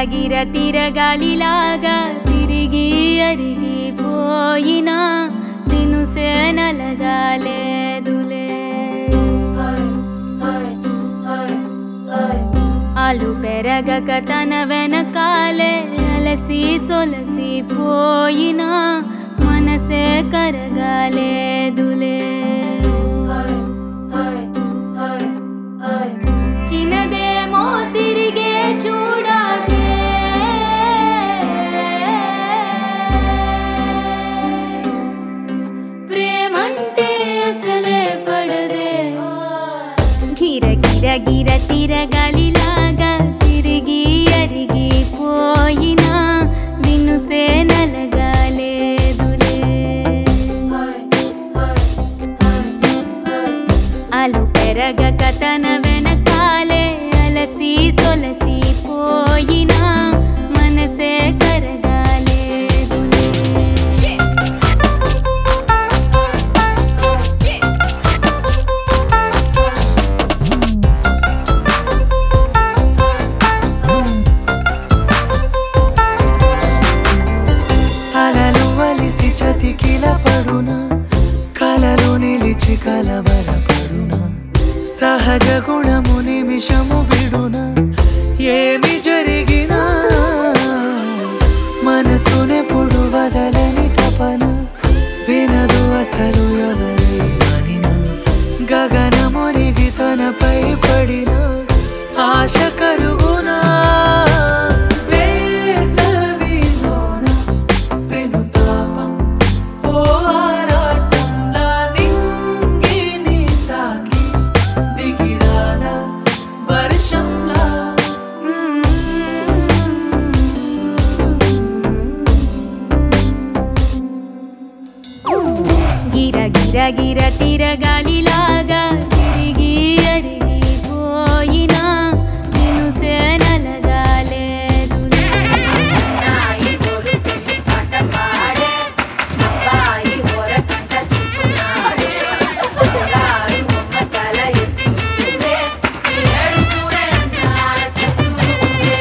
గిర తిరగాలిలాగా తిరిగి అరిగిపోయినా దినుసే నలగాలేదులే ఆలు పెరగక తన వెనకాలే అలసి సొలసి పోయినా మనసే కరగాలేదులే చిన్నదేమో తిరిగే చూడాదే ప్రేమంటే అసలే పడదే గిర గిర గిర తిరగలిలాగా తిరిగి అరిగి పోయినా దినుసే నలగాలేదులే అలు పెరగక తన వెనకాలే అలసి సొలసి పోయినా మనసే కరగాలేదులే అలలు వలిసి చతికిల పడున కలలు నిలిచి కలవర పడున సహజ గుణము నిమిషము విడున ఏమి జరిగినా మనసునెప్పుడు వదలని తపన వినదు అసలు ఎవరి అనిన గగనమునిగి తనపై పడిన ఆశ కలుగునా వేసవిలోన పెనుతాపం ఓ ఆరాటంలా నింగిని తాకి దిగిరాదా వర్షంలా గిర గిర గిర తిరగాలిలాగా తిరిగి అరిగి పోయినా దినుసే నలగాలేదులే నాయి గోరి పిల్లి పాట పాడే అబ్బాయి ఓరకంట చూస్తున్నాడే బంగారు బొమ్మ తల ఎత్తి చూడే ఏడు చూడే నాల చుట్టూరే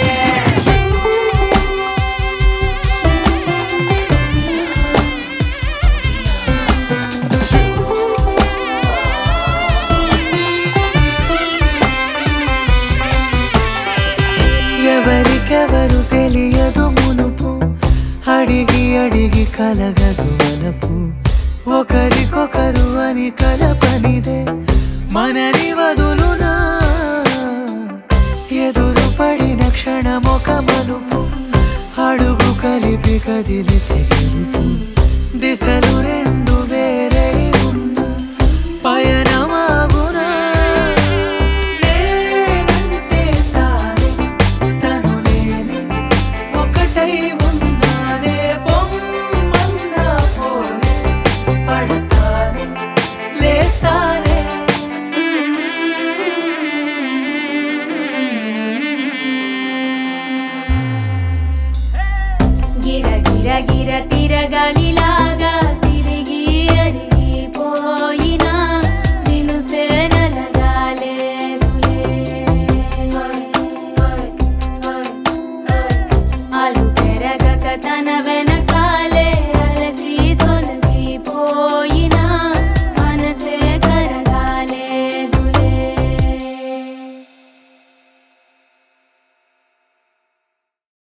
ఎవరికెవరు తెలియదు మునుపు అడిగి అడిగి కలగదు వలపు ఒకరికొకరు అని కలపనిదే మనని వదులునా ఎదురు పడిన క్షణమొక మలుపు అడుగు కలిపి కదిలితే గెలుపు దిశలు రెండు వేరై ఉన్న పయనమాగునా నేనంటే తానే తను నేనే ఒకటై ఉన్నానే బొమ్మన్నా పోనే పడతానే లేస్తానే గిర గిర గిర తిరగాలి